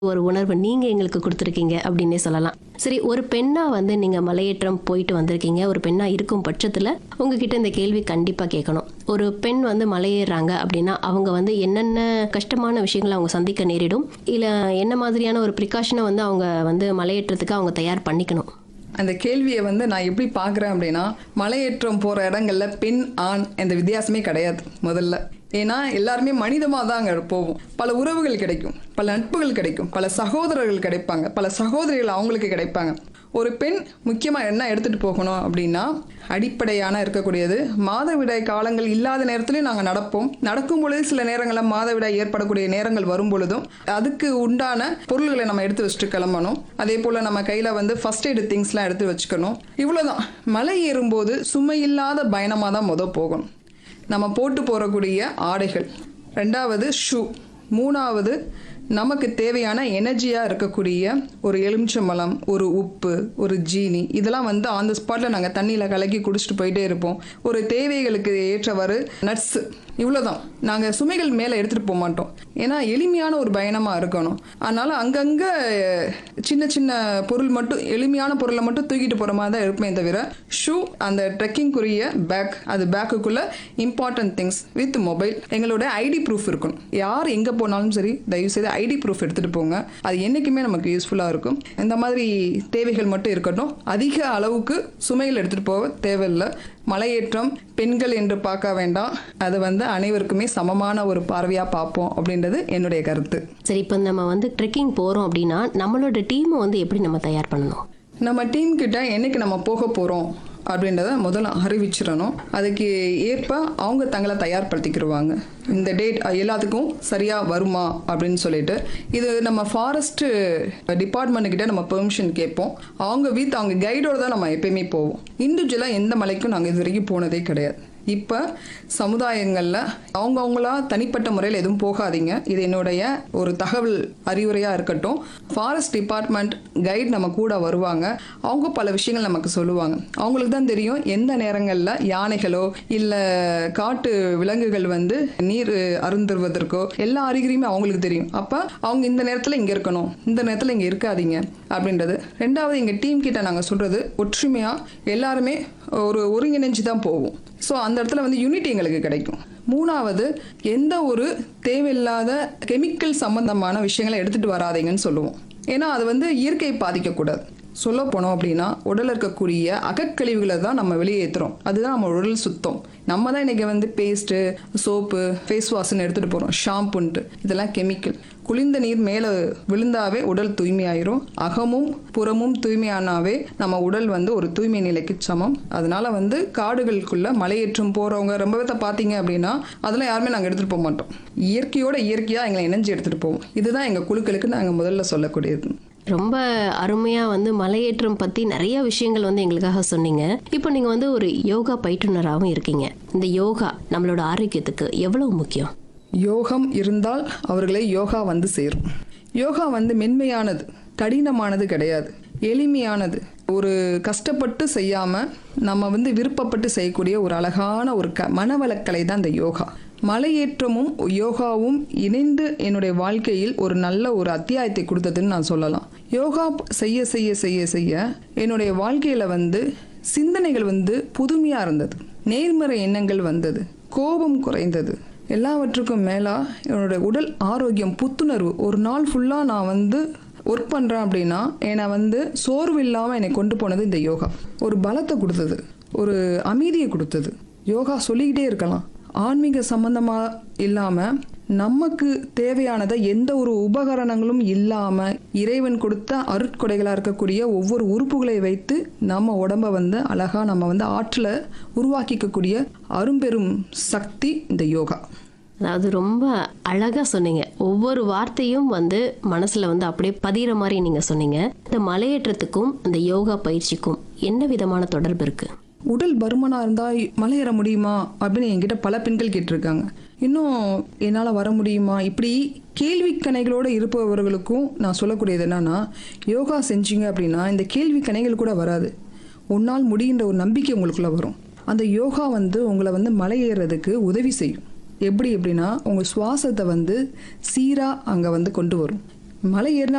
ஒரு உணர்வு நீங்க எங்களுக்கு கொடுத்துருக்கீங்க அப்படின்னே சொல்லலாம் சரி ஒரு பெண்ணா வந்து நீங்க மலையேற்றம் போயிட்டு வந்திருக்கீங்க ஒரு பெண்ணா இருக்கும் பட்சத்துல உங்ககிட்ட இந்த கேள்வி கண்டிப்பா கேட்கணும் ஒரு பெண் வந்து மலையேறாங்க அப்படின்னா அவங்க வந்து என்னென்ன கஷ்டமான விஷயங்களை அவங்க சந்திக்க நேரிடும் இல்ல என்ன மாதிரியான ஒரு ப்ரிகாஷனை வந்து அவங்க வந்து மலையேற்றத்துக்கு அவங்க தயார் பண்ணிக்கணும் அந்த கேள்வியை வந்து நான் எப்படி பார்க்குறேன் அப்படின்னா மலையேற்றம் போகிற இடங்கள்ல பெண் ஆண் எந்த வித்தியாசமே கிடையாது முதல்ல ஏன்னா எல்லாருமே மனிதமாக தான் அங்கே போவோம் பல உறவுகள் கிடைக்கும் பல நட்புகள் கிடைக்கும் பல சகோதரர்கள் கிடைப்பாங்க பல சகோதரிகள் அவங்களுக்கு கிடைப்பாங்க ஒரு பெண் முக்கியமாக என்ன எடுத்துகிட்டு போகணும் அப்படின்னா அடிப்படையான இருக்கக்கூடியது மாதவிடாய் காலங்கள் இல்லாத நேரத்துலையும் நாங்கள் நடப்போம் நடக்கும் பொழுது சில நேரங்களில் மாதவிடாய் ஏற்படக்கூடிய நேரங்கள் வரும் பொழுதும் அதுக்கு உண்டான பொருள்களை நம்ம எடுத்து வச்சுட்டு கிளம்பணும் அதே போல் நம்ம கையில் வந்து ஃபர்ஸ்ட் எய்டு திங்ஸ்லாம் எடுத்து வச்சுக்கணும் இவ்வளோதான் மலை ஏறும்போது சுமையில்லாத பயணமாக தான் முத போகணும் நம்ம போட்டு போகக்கூடிய ஆடைகள் ரெண்டாவது ஷூ மூணாவது நமக்கு தேவையான எனர்ஜியாக இருக்கக்கூடிய ஒரு எலுமிச்சம்பழம் ஒரு உப்பு ஒரு ஜீனி இதெல்லாம் வந்து ஆன் த ஸ்பாட்டில் நாங்கள் தண்ணியில் கலக்கி குடிச்சிட்டு போயிட்டே இருப்போம் ஒரு தேவைகளுக்கு ஏற்றவாறு நட்ஸு இவ்வளோதான் நாங்கள் சுமைகள் மேலே எடுத்துகிட்டு போக மாட்டோம் ஏன்னா எளிமையான ஒரு பயணமாக இருக்கணும் அதனால் அங்கங்கே சின்ன சின்ன பொருள் மட்டும் எளிமையான பொருளை மட்டும் தூக்கிட்டு போகிற மாதிரி தான் இருப்பேன் தவிர ஷூ அந்த ட்ரெக்கிங்குரிய பேக் அது பேக்குக்குள்ளே இம்பார்ட்டன்ட் திங்ஸ் வித் மொபைல் எங்களோட ஐடி ப்ரூஃப் இருக்கணும் யார் எங்கே போனாலும் சரி தயவுசெய்து ஐடி ப்ரூஃப் எடுத்துகிட்டு போங்க அது என்றைக்குமே நமக்கு யூஸ்ஃபுல்லாக இருக்கும் இந்த மாதிரி தேவைகள் மட்டும் இருக்கட்டும் அதிக அளவுக்கு சுமைகள் எடுத்துகிட்டு போக தேவையில்லை மலையேற்றம் பெண்கள் என்று பார்க்க வேண்டாம் அது வந்து அனைவருக்குமே சமமான ஒரு பார்வையாக பார்ப்போம் அப்படின்றது என்னுடைய கருத்து சரி இப்போ நம்ம வந்து ட்ரெக்கிங் போறோம் அப்படின்னா நம்மளோட டீமை வந்து எப்படி நம்ம தயார் பண்ணணும் நம்ம டீம் கிட்ட என்னைக்கு நம்ம போக போகிறோம் அப்படின்றத முதல்ல அறிவிச்சிடணும் அதுக்கு ஏற்ப அவங்க தங்களை தயார்படுத்திக்கிடுவாங்க இந்த டேட் எல்லாத்துக்கும் சரியாக வருமா அப்படின்னு சொல்லிட்டு இது நம்ம ஃபாரஸ்ட்டு டிபார்ட்மெண்ட்டுக்கிட்ட நம்ம பெர்மிஷன் கேட்போம் அவங்க வித் அவங்க கைடோட தான் நம்ம எப்பயுமே போவோம் இண்டிவிஜுவலாக எந்த மலைக்கும் நாங்கள் இது வரைக்கும் போனதே கிடையாது இப்போ சமுதாயங்களில் அவங்கவுங்களா தனிப்பட்ட முறையில் எதுவும் போகாதீங்க இது என்னுடைய ஒரு தகவல் அறிவுரையாக இருக்கட்டும் ஃபாரஸ்ட் டிபார்ட்மெண்ட் கைட் நம்ம கூட வருவாங்க அவங்க பல விஷயங்கள் நமக்கு சொல்லுவாங்க அவங்களுக்கு தான் தெரியும் எந்த நேரங்களில் யானைகளோ இல்லை காட்டு விலங்குகள் வந்து நீர் அருந்துவதற்கோ எல்லா அறிகுறியுமே அவங்களுக்கு தெரியும் அப்போ அவங்க இந்த நேரத்தில் இங்கே இருக்கணும் இந்த நேரத்தில் இங்கே இருக்காதீங்க அப்படின்றது ரெண்டாவது எங்கள் டீம் கிட்ட நாங்கள் சொல்கிறது ஒற்றுமையாக எல்லாருமே ஒரு ஒருங்கிணைஞ்சு தான் போவோம் ஸோ அந்த இடத்துல வந்து யூனிட்டி எங்களுக்கு கிடைக்கும் மூணாவது எந்த ஒரு தேவையில்லாத கெமிக்கல் சம்பந்தமான விஷயங்களை எடுத்துகிட்டு வராதீங்கன்னு சொல்லுவோம் ஏன்னா அது வந்து இயற்கையை பாதிக்கக்கூடாது சொல்ல போனோம் அப்படின்னா உடலில் இருக்கக்கூடிய அகக்கழிவுகளை தான் நம்ம வெளியேற்றுறோம் அதுதான் நம்ம உடல் சுத்தம் நம்ம தான் இன்றைக்கி வந்து பேஸ்ட்டு சோப்பு ஃபேஸ் வாஷ்னு எடுத்துகிட்டு போகிறோம் ஷாம்புன்ட்டு இதெல்லாம் கெமிக்கல் குளிர்ந்த நீர் மேலே விழுந்தாவே உடல் தூய்மையாயிரும் அகமும் புறமும் தூய்மையானாவே நம்ம உடல் வந்து ஒரு தூய்மை நிலைக்கு சமம் அதனால வந்து காடுகளுக்குள்ள மலையேற்றம் போகிறவங்க ரொம்ப பேர்த்த பார்த்தீங்க அப்படின்னா அதெல்லாம் யாருமே நாங்கள் எடுத்துகிட்டு போக மாட்டோம் இயற்கையோட இயற்கையாக எங்களை இணைஞ்சு எடுத்துகிட்டு போவோம் இதுதான் எங்கள் குழுக்களுக்கு நாங்கள் முதல்ல சொல்லக்கூடியது ரொம்ப அருமையா வந்து மலையேற்றம் பத்தி நிறைய விஷயங்கள் வந்து எங்களுக்காக சொன்னீங்க இப்போ நீங்க வந்து ஒரு யோகா பயிற்றுனராகவும் இருக்கீங்க இந்த யோகா நம்மளோட ஆரோக்கியத்துக்கு எவ்வளவு முக்கியம் யோகம் இருந்தால் அவர்களை யோகா வந்து சேரும் யோகா வந்து மென்மையானது கடினமானது கிடையாது எளிமையானது ஒரு கஷ்டப்பட்டு செய்யாமல் நம்ம வந்து விருப்பப்பட்டு செய்யக்கூடிய ஒரு அழகான ஒரு க மனவளக்கலை தான் இந்த யோகா மலையேற்றமும் யோகாவும் இணைந்து என்னுடைய வாழ்க்கையில் ஒரு நல்ல ஒரு அத்தியாயத்தை கொடுத்ததுன்னு நான் சொல்லலாம் யோகா செய்ய செய்ய செய்ய செய்ய என்னுடைய வாழ்க்கையில் வந்து சிந்தனைகள் வந்து புதுமையாக இருந்தது நேர்மறை எண்ணங்கள் வந்தது கோபம் குறைந்தது எல்லாவற்றுக்கும் மேலா என்னோட உடல் ஆரோக்கியம் புத்துணர்வு ஒரு நாள் ஃபுல்லாக நான் வந்து ஒர்க் பண்ணுறேன் அப்படின்னா என்னை வந்து சோர்வு இல்லாமல் என்னை கொண்டு போனது இந்த யோகா ஒரு பலத்தை கொடுத்தது ஒரு அமைதியை கொடுத்தது யோகா சொல்லிக்கிட்டே இருக்கலாம் ஆன்மீக சம்பந்தமாக இல்லாமல் நமக்கு தேவையானதை எந்த ஒரு உபகரணங்களும் இல்லாமல் இறைவன் கொடுத்த அருட்கொடைகளாக இருக்கக்கூடிய ஒவ்வொரு உறுப்புகளை வைத்து நம்ம உடம்ப வந்து அழகாக நம்ம வந்து ஆற்றில் உருவாக்கிக்கக்கூடிய அரும்பெரும் சக்தி இந்த யோகா அதாவது ரொம்ப அழகா சொன்னீங்க ஒவ்வொரு வார்த்தையும் வந்து மனசுல வந்து அப்படியே பதிகிற மாதிரி நீங்க சொன்னீங்க இந்த மலையேற்றத்துக்கும் இந்த யோகா பயிற்சிக்கும் என்ன விதமான தொடர்பு இருக்கு உடல் பருமனாக இருந்தால் மலையேற முடியுமா அப்படின்னு என்கிட்ட பல பெண்கள் கேட்டிருக்காங்க இன்னும் என்னால் வர முடியுமா இப்படி கேள்விக்கணைகளோடு இருப்பவர்களுக்கும் நான் சொல்லக்கூடியது என்னன்னா யோகா செஞ்சீங்க அப்படின்னா இந்த கேள்விக்கணைகள் கூட வராது உன்னால் முடிகின்ற ஒரு நம்பிக்கை உங்களுக்குள்ள வரும் அந்த யோகா வந்து உங்களை வந்து மலையேறதுக்கு உதவி செய்யும் எப்படி எப்படின்னா உங்கள் சுவாசத்தை வந்து சீராக அங்கே வந்து கொண்டு வரும் மலை ஏறினா